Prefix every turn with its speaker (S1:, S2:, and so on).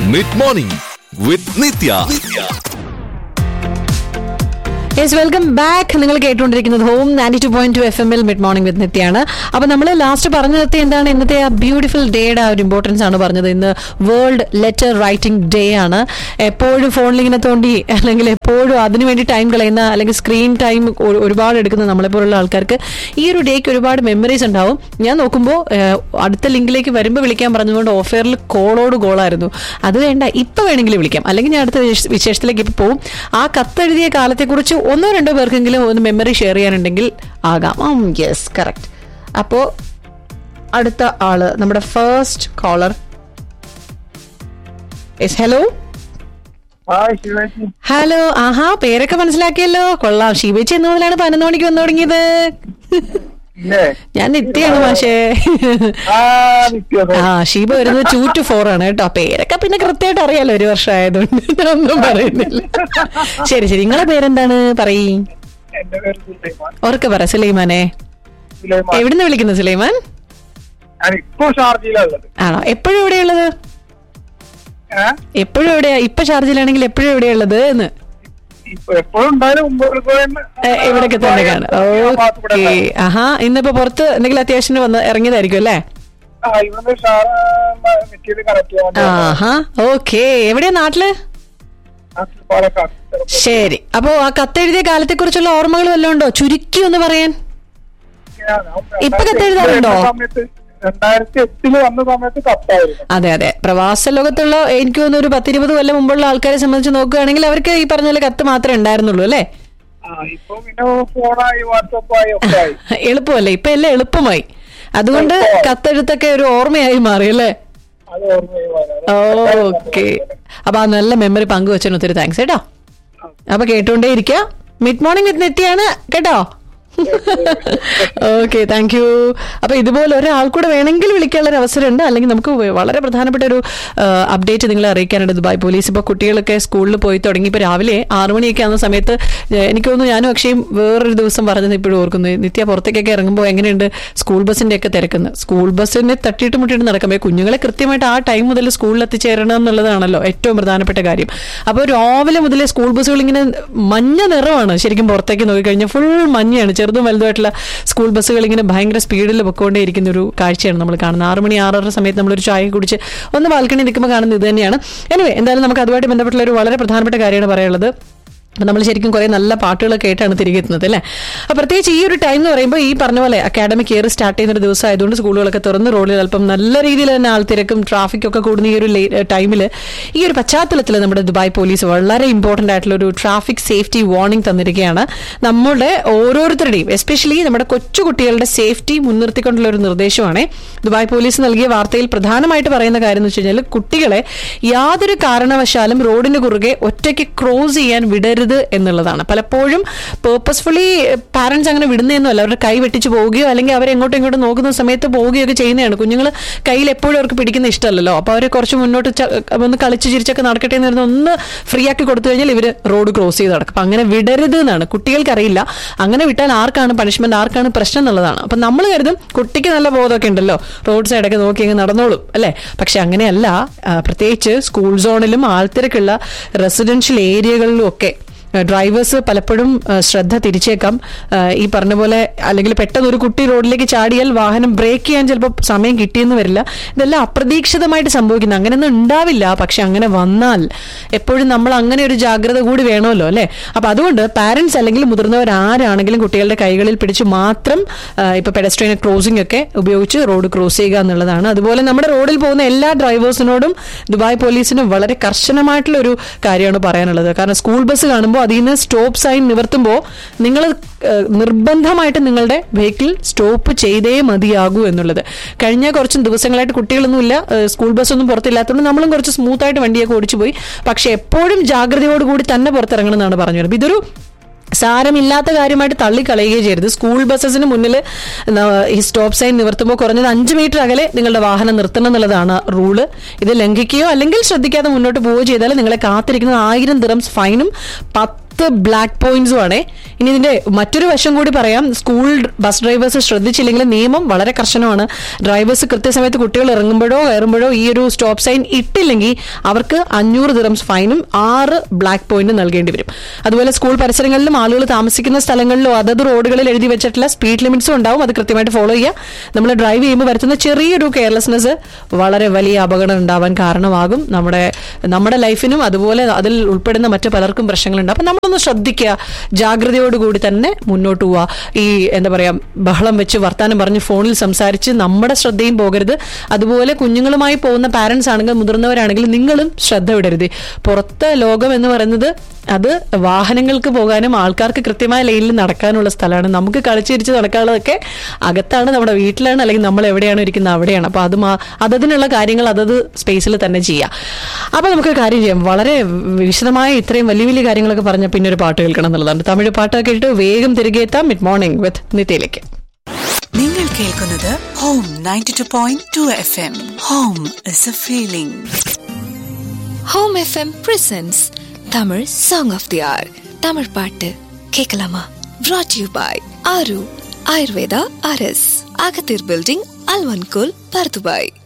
S1: Mid morning with Nithya
S2: yes welcome back നിങ്ങൾ കേട്ടുകൊണ്ടിരിക്കുന്നത് home ninety two point two F M L mid morning with നിത്യാണ് അപ്പൊ നമ്മൾ last പറഞ്ഞു നിർത്തി എന്താണ് ഇന്നത്തെ ആ ബ്യൂട്ടിഫുൾ ഡേയുടെ ആ ഒരു ഇമ്പോർട്ടൻസ് ആണ് പറഞ്ഞത് ഇന്ന് വേൾഡ് ലെറ്റർ റൈറ്റിംഗ് ഡേ ആണ് എപ്പോഴും ഫോണിൽ ഇങ്ങനെ തോണ്ടി അല്ലെങ്കിൽ എപ്പോഴും അതിനു വേണ്ടി ടൈം കളയുന്ന അല്ലെങ്കിൽ സ്ക്രീൻ ടൈം ഒരുപാട് എടുക്കുന്ന നമ്മളെപ്പോലുള്ള ആൾക്കാർക്ക് ഈ ഒരു ഡേക്ക് ഒരുപാട് മെമ്മറീസ് ഉണ്ടാവും ഞാൻ നോക്കുമ്പോൾ അടുത്ത ലിങ്കിലേക്ക് വരുമ്പോൾ വിളിക്കാൻ പറഞ്ഞതുകൊണ്ട് ഓഫറിൽ കോളോട് കോളായിരുന്നു അത് വേണ്ട ഇപ്പൊ വേണമെങ്കിൽ വിളിക്കാം അല്ലെങ്കിൽ ഞാൻ അടുത്ത വിശേഷ- വിശേഷത്തിലേക്ക് ഇപ്പൊ പോകും ആ കത്തെഴുതിയ കാലത്തെക്കുറിച്ച് ഒന്നോ രണ്ടോ പേർക്കെങ്കിലും ഒന്ന് മെമ്മറി ഷെയർ ചെയ്യാനുണ്ടെങ്കിൽ ആകാം യെസ് കറക്റ്റ് അപ്പോ അടുത്ത ആള് നമ്മുടെ first caller yes hello
S3: hi Shivaji
S2: hello ആഹാ പേരൊക്കെ മനസ്സിലാക്കിയല്ലോ കൊള്ളാം ശിവച്ചി എന്ന് മുതലാണ് പതിനൊന്ന് മണിക്ക് വന്നു തുടങ്ങിയത്
S3: ഇല്ലേ
S2: ഞാൻ നിത്യാണ് മാഷേ
S3: ആ നിത്യം
S2: ആ ഷീബ വരുന്നത് ടു ടു ഫോർ ആണ് കേട്ടോ പേരൊക്കെ പിന്നെ കൃത്യമായിട്ട് അറിയാലോ ഒരു വർഷം ആയതുകൊണ്ട് ഞാൻ ഒന്നും പറയുന്നില്ല ശരി ശരി നിങ്ങളെ പേരെന്താണ് പറയ്
S3: എന്റെ പേര് സുലൈമാൻ
S2: ഉറക്കെ പറ സുലൈമാനെ
S3: സുലൈമാൻ
S2: എവിടുന്ന് വിളിക്കുന്നു സുലൈമാൻ
S3: ഞാൻ ഇപ്പൊ ഷാർജയിലുള്ളത്
S2: ആണോ എപ്പോഴും എവിടെയുള്ളത്
S3: ഏഹ്
S2: എപ്പോഴും എവിടെയാ ഇപ്പൊ ഷാർജിലാണെങ്കിൽ എപ്പോഴും എവിടെയുള്ളത് എന്ന്
S3: ഇപ്പൊ എപ്പോഴും ഉണ്ടായാലും മുമ്പ് വിളിക്കുവാൻ-
S2: ഏ, ഇവിടൊക്കെ തന്നെ കാണും
S3: ആ ഭാഗത്ത് ഇവിടെ
S2: ഓക്കെ
S3: ഉണ്ടാവും.
S2: ആഹാ ഇന്നിപ്പോ പുറത്ത് എന്തെങ്കിലും അത്യാവശ്യത്തിന് വന്ന് ഇറങ്ങിയതായിരിക്കും അല്ലേ
S3: ആ ഇവിടുന്ന് ഷാർ നെറ്റിയത് കണക്ട് ചെയ്യാൻ വേണ്ടി
S2: ആഹാ ഓക്കെ എവിടെയാ നാട്ടില്
S3: നാട്ടിൽ പാലക്കാട്
S2: ശരി അപ്പോ ആ കത്തെഴുതിയ കാലത്തെ കുറിച്ചുള്ള ഓർമ്മകൾ വല്ലതും ഉണ്ടോ ചുരുക്കി ഒന്ന് പറയാൻ
S3: ഞാൻ
S2: ഇപ്പൊ കത്തെഴുതാറുണ്ടോ?
S3: സമയത്ത് രണ്ടായിരത്തി എട്ടില് വന്ന സമയത്ത് കത്തായിരുന്നു
S2: അതെ അതെ പ്രവാസ ലോകത്തുള്ള എനിക്ക് തോന്നുന്നു ഒരു പത്തിരുപത് കൊല്ലം മുമ്പുള്ള ആൾക്കാരെ സംബന്ധിച്ച് നോക്കുകയാണെങ്കിൽ അവർക്ക് ഈ പറഞ്ഞ പോലെ കത്ത് മാത്രമേ ഉണ്ടായിരുന്നുള്ളൂ അല്ലേ
S3: ആ ഇപ്പൊ പിന്നെ ഫോണായി വാട്സപ്പ് ആയി ഒക്കെ ആയി
S2: എളുപ്പമല്ലേ ഇപ്പൊ എല്ലാം എളുപ്പമായി അതുകൊണ്ട് കത്തെഴുത്തൊക്കെ ഒരു ഓർമ്മയായി മാറി അല്ലേ
S3: അത് ഓർമ്മയായി വരാം.
S2: ഓക്കെ അപ്പൊ ആ നല്ല മെമ്മറി പങ്കുവച്ചതിന് ഒത്തിരി താങ്ക്സ് കേട്ടോ അപ്പൊ കേട്ടോണ്ടേ ഇരിക്കുക മിഡ് മോർണിംഗ് വിത്ത് നെറ്റിയാണ് കേട്ടോ ഓക്കെ താങ്ക് യു അപ്പൊ ഇതുപോലെ ഒരാൾ കൂടെ വേണമെങ്കിൽ വിളിക്കാനുള്ള ഒരു അവസരമുണ്ട് അല്ലെങ്കിൽ നമുക്ക് വ- വളരെ പ്രധാനപ്പെട്ട ഒരു അപ്ഡേറ്റ് നിങ്ങളെ അറിയിക്കാനുണ്ട് ദുബായ് പോലീസ് ഇപ്പൊ കുട്ടികളൊക്കെ സ്കൂളിൽ പോയി തുടങ്ങി ഇപ്പൊ രാവിലെ ആറു മണിയൊക്കെ ആവുന്ന സമയത്ത് ഏഹ്, എനിക്ക് തോന്നുന്നു ഞാനും അക്ഷയും വേറൊരു ദിവസം പറഞ്ഞത് ഇപ്പോഴും ഓർക്കുന്നു നിത്യ പുറത്തേക്കൊക്കെ ഇറങ്ങുമ്പോൾ എങ്ങനെയുണ്ട് സ്കൂൾ ബസ്സിന്റെ ഒക്കെ തിരക്കുന്നത് സ്കൂൾ ബസ്സിനെ തട്ടിയിട്ട് മുട്ടിയിട്ട് നടക്കുമ്പോൾ കുഞ്ഞുങ്ങളെ കൃത്യമായിട്ട് ആ ടൈം മുതൽ സ്കൂളിൽ എത്തിച്ചേരണം എന്നുള്ളതാണല്ലോ ഏറ്റവും പ്രധാനപ്പെട്ട കാര്യം അപ്പോൾ രാവിലെ മുതലേ സ്കൂൾ ബസ്സുകൾ ഇങ്ങനെ മഞ്ഞ നിറമാണ് ശരിക്കും പുറത്തേക്ക് നോക്കിക്കഴിഞ്ഞാൽ ഫുൾ മഞ്ഞയാണ് ചെറുതും വലുതുമായിട്ടുള്ള സ്കൂൾ ബസ്സുകൾ ഇങ്ങനെ ഭയങ്കര സ്പീഡിൽ പൊക്കോണ്ടേയിരിക്കുന്ന ഒരു കാഴ്ചയാണ് നമ്മൾ കാണുന്നത് ആറ് മണി ആറര സമയത്ത് നമ്മളൊരു ചായ കുടിച്ച് ഒന്ന് ബാൽക്കണി നിൽക്കുമ്പോൾ കാണുന്നത് ഇത് തന്നെയാണ് എനിവേ എന്തായാലും നമുക്ക് അതുമായിട്ട് ബന്ധപ്പെട്ടുള്ള ഒരു വളരെ പ്രധാനപ്പെട്ട കാര്യമാണ് പറയാനുള്ളത് അപ്പം നമ്മൾ ശരിക്കും കുറേ നല്ല പാട്ടുകൾ കേട്ടാണ് തിരികെ എത്തുന്നത് അല്ലേ അപ്പോൾ പ്രത്യേകിച്ച് ഈ ഒരു ടൈം എന്ന് പറയുമ്പോൾ ഈ പറഞ്ഞ പോലെ അക്കാഡമിക് ഇയർ സ്റ്റാർട്ട് ചെയ്യുന്ന ഒരു ദിവസം ആയതുകൊണ്ട് സ്കൂളുകളൊക്കെ തുറന്ന് റോഡിൽ അല്പം നല്ല രീതിയിൽ തന്നെ ആൾത്തിരക്കും ട്രാഫിക് ഒക്കെ കൂടുന്ന ഈ ഒരു ടൈമിൽ ഈ ഒരു പശ്ചാത്തലത്തിൽ നമ്മുടെ ദുബായ് പോലീസ് വളരെ ഇമ്പോർട്ടൻ്റ് ആയിട്ടുള്ള ഒരു ട്രാഫിക് സേഫ്റ്റി വാർണിംഗ് തന്നിരിക്കുകയാണ് നമ്മുടെ ഓരോരുത്തരുടെയും എസ്പെഷ്യലി നമ്മുടെ കൊച്ചു കുട്ടികളുടെ സേഫ്റ്റി മുൻനിർത്തിക്കൊണ്ടുള്ള ഒരു നിർദ്ദേശമാണ് ദുബായ് പോലീസ് നൽകിയ വാർത്തയിൽ പ്രധാനമായിട്ട് പറയുന്ന കാര്യം എന്ന് വെച്ച് കഴിഞ്ഞാൽ കുട്ടികളെ യാതൊരു കാരണവശാലും റോഡിന് കുറുകെ ഒറ്റയ്ക്ക് ക്രോസ് ചെയ്യാൻ വിടരുത് എന്നുള്ളതാണ് പലപ്പോഴും പേർപ്പസ്ഫുള്ളി പാരന്റ്സ് അങ്ങനെ വിടുന്നതൊന്നുമല്ല അവരുടെ കൈ വെട്ടിച്ച് പോവുകയോ അല്ലെങ്കിൽ അവർ എങ്ങോട്ടും ഇങ്ങോട്ടും നോക്കുന്ന സമയത്ത് പോവുകയോ ഒക്കെ ചെയ്യുന്നതാണ് കുഞ്ഞുങ്ങൾ കയ്യിൽ എപ്പോഴും അവർക്ക് പിടിക്കുന്ന ഇഷ്ടമല്ലല്ലോ അപ്പോൾ അവർ കുറച്ച് മുന്നോട്ട് ച- ഒന്ന് കളിച്ച് ചിരിച്ചൊക്കെ നടക്കട്ടെ എന്ന് പറഞ്ഞ് ഒന്ന് ഫ്രീ ആക്കി കൊടുത്തു കഴിഞ്ഞാൽ ഇവർ റോഡ് ക്രോസ് ചെയ്ത് നടക്കും അപ്പം അങ്ങനെ വിടരുത് എന്നാണ് കുട്ടികൾക്കറിയില്ല അങ്ങനെ വിട്ടാൽ ആർക്കാണ് പണിഷ്മെന്റ് ആർക്കാണ് പ്രശ്നം എന്നുള്ളതാണ് അപ്പം നമ്മൾ കരുതും കുട്ടിക്ക് നല്ല ബോധമൊക്കെ ഉണ്ടല്ലോ റോഡ് സൈഡൊക്കെ നോക്കി അങ്ങ് നടന്നോളും അല്ലേ പക്ഷെ അങ്ങനെയല്ല ആ, പ്രത്യേകിച്ച് സ്കൂൾ സോണിലും ആൾത്തിരക്കുള്ള റെസിഡൻഷ്യൽ ഏരിയകളിലും ഒക്കെ ഡ്രൈവേഴ്സ് പലപ്പോഴും ആ, ശ്രദ്ധ തിരിച്ചേക്കാം ആ, ഈ പറഞ്ഞ പോലെ അല്ലെങ്കിൽ പെട്ടെന്ന് ഒരു കുട്ടി റോഡിലേക്ക് ചാടിയാൽ വാഹനം ബ്രേക്ക് ചെയ്യാൻ ചിലപ്പോൾ സമയം കിട്ടിയെന്ന് വരില്ല ഇതെല്ലാം അപ്രതീക്ഷിതമായിട്ട് സംഭവിക്കുന്നത് അങ്ങനെയൊന്നും ഉണ്ടാവില്ല പക്ഷെ അങ്ങനെ വന്നാൽ എപ്പോഴും നമ്മൾ അങ്ങനെ ഒരു ജാഗ്രത കൂടി വേണമല്ലോ അല്ലേ അപ്പൊ അതുകൊണ്ട് പാരന്റ്സ് അല്ലെങ്കിൽ മുതിർന്നവർ ആരാണെങ്കിലും കുട്ടികളുടെ കൈകളിൽ പിടിച്ച് മാത്രം ആ, ഇപ്പൊ പെഡസ്ട്രിയൻ ക്രോസിംഗ് ഒക്കെ ഉപയോഗിച്ച് റോഡ് ക്രോസ് ചെയ്യുക എന്നുള്ളതാണ് അതുപോലെ നമ്മുടെ റോഡിൽ പോകുന്ന എല്ലാ ഡ്രൈവേഴ്സിനോടും ദുബായ് പോലീസിനും വളരെ കർശനമായിട്ടുള്ള ഒരു കാര്യമാണ് പറയാനുള്ളത് കാരണം സ്കൂൾ ബസ് കാണുമ്പോൾ അതിൽ നിന്ന് സ്റ്റോപ്പ് സൈൻ നിവർത്തുമ്പോൾ നിങ്ങൾ നിർബന്ധമായിട്ട് നിങ്ങളുടെ വെഹിക്കിൾ സ്റ്റോപ്പ് ചെയ്തേ മതിയാകൂ എന്നുള്ളത് കഴിഞ്ഞ കുറച്ച് ദിവസങ്ങളായിട്ട് കുട്ടികളൊന്നുമില്ല ഏഹ് സ്കൂൾ ബസ്സൊന്നും പുറത്തില്ലാത്തതുകൊണ്ട് നമ്മളും കുറച്ച് സ്മൂത്ത് ആയിട്ട് വണ്ടിയൊക്കെ ഓടിച്ചു പോയി പക്ഷെ എപ്പോഴും ജാഗ്രതയോടുകൂടി തന്നെ പുറത്തിറങ്ങണം എന്നാണ് പറഞ്ഞു വരുന്നത് ഇതൊരു സാരമില്ലാത്ത കാര്യമായിട്ട് തള്ളിക്കളയുകയും ചെയ്യരുത് സ്കൂൾ ബസ്സസിന് മുന്നിൽ ഈ സ്റ്റോപ്പ് സൈൻ നിവർത്തുമ്പോൾ കുറഞ്ഞത് അഞ്ച് മീറ്റർ അകലെ നിങ്ങളുടെ വാഹനം നിർത്തണം എന്നുള്ളതാണ് റൂള് ഇത് ലംഘിക്കുകയോ അല്ലെങ്കിൽ ശ്രദ്ധിക്കാതെ മുന്നോട്ട് പോവുകയോ ചെയ്താൽ നിങ്ങളെ കാത്തിരിക്കുന്നത് ആയിരം ദിറംസ് ഫൈനും പത്ത് പത്ത് ബ്ലാക്ക് പോയിന്റ്സും ആണേ ഇനി ഇതിന്റെ മറ്റൊരു വശം കൂടി പറയാം സ്കൂൾ ബസ് ഡ്രൈവേഴ്സ് ശ്രദ്ധിച്ചില്ലെങ്കിൽ നിയമം വളരെ കർശനമാണ് ഡ്രൈവേഴ്സ് കൃത്യസമയത്ത് കുട്ടികൾ ഇറങ്ങുമ്പോഴോ കയറുമ്പോഴോ ഈ ഒരു സ്റ്റോപ്പ് സൈൻ ഇട്ടില്ലെങ്കിൽ അവർക്ക് അഞ്ഞൂറ് ദിറംസ് ഫൈനും ആറ് ബ്ലാക്ക് പോയിന്റ് നൽകേണ്ടി വരും അതുപോലെ സ്കൂൾ പരിസരങ്ങളിലും ആളുകൾ താമസിക്കുന്ന സ്ഥലങ്ങളിലും അതത് റോഡുകളിൽ എഴുതി വെച്ചിട്ടുള്ള സ്പീഡ് ലിമിറ്റ്സും ഉണ്ടാവും അത് കൃത്യമായിട്ട് ഫോളോ ചെയ്യുക നമ്മൾ ഡ്രൈവ് ചെയ്യുമ്പോൾ വരുത്തുന്ന ചെറിയൊരു കെയർലെസ്നെസ് വളരെ വലിയ അപകടം ഉണ്ടാവാൻ കാരണമാകും നമ്മുടെ നമ്മുടെ ലൈഫിനും അതുപോലെ അതിൽ ഉൾപ്പെടുന്ന മറ്റു പലർക്കും പ്രശ്നങ്ങളുണ്ട് അപ്പം നമ്മളൊന്ന് ശ്രദ്ധിക്കുക ജാഗ്രതയോടുകൂടി തന്നെ മുന്നോട്ട് പോവുക ഈ എന്താ പറയാ ബഹളം വെച്ച് വർത്താനം പറഞ്ഞ് ഫോണിൽ സംസാരിച്ച് നമ്മുടെ ശ്രദ്ധയും പോകരുത് അതുപോലെ കുഞ്ഞുങ്ങളുമായി പോകുന്ന പാരന്റ്സ് ആണെങ്കിൽ മുതിർന്നവരാണെങ്കിൽ നിങ്ങളും ശ്രദ്ധ വിടരുത് പുറത്തെ ലോകം എന്ന് പറയുന്നത് അത് വാഹനങ്ങൾക്ക് പോകാനും ആൾക്കാർക്ക് കൃത്യമായ ലൈനിൽ നടക്കാനുള്ള സ്ഥലമാണ് നമുക്ക് കളിച്ചിരിച്ച് നടക്കാനുള്ളതൊക്കെ അകത്താണ് നമ്മുടെ വീട്ടിലാണ് അല്ലെങ്കിൽ നമ്മൾ എവിടെയാണ് ഇരിക്കുന്നത് അവിടെയാണ് അപ്പൊ അത് മാ- അതതിനുള്ള കാര്യങ്ങൾ അതത് സ്പേസിൽ തന്നെ ചെയ്യാം അപ്പൊ നമുക്ക് ഒരു കാര്യം ചെയ്യാം വളരെ വിശദമായ ഇത്രയും വലിയ വലിയ കാര്യങ്ങളൊക്കെ പറഞ്ഞ പിന്നെ ഒരു പാട്ട് കേൾക്കണം എന്നുള്ളതാണ് തമിഴ് പാട്ടൊക്കെ കേട്ട് വേഗം തിരികെ എത്താം മിഡ് മോർണിംഗ് വിത്ത് നിത്യയിലേക്ക്
S4: നിങ്ങൾ കേൾക്കുന്നത് home ninety two point two F M home is a feeling
S5: home FM presence Tamil song of the hour Tamil பாட்டு கேட்கலாமா brought you by Aaru Ayurveda RS அகத்தீர் பில்டிங் அல்வன்கோல் பர்துபாய்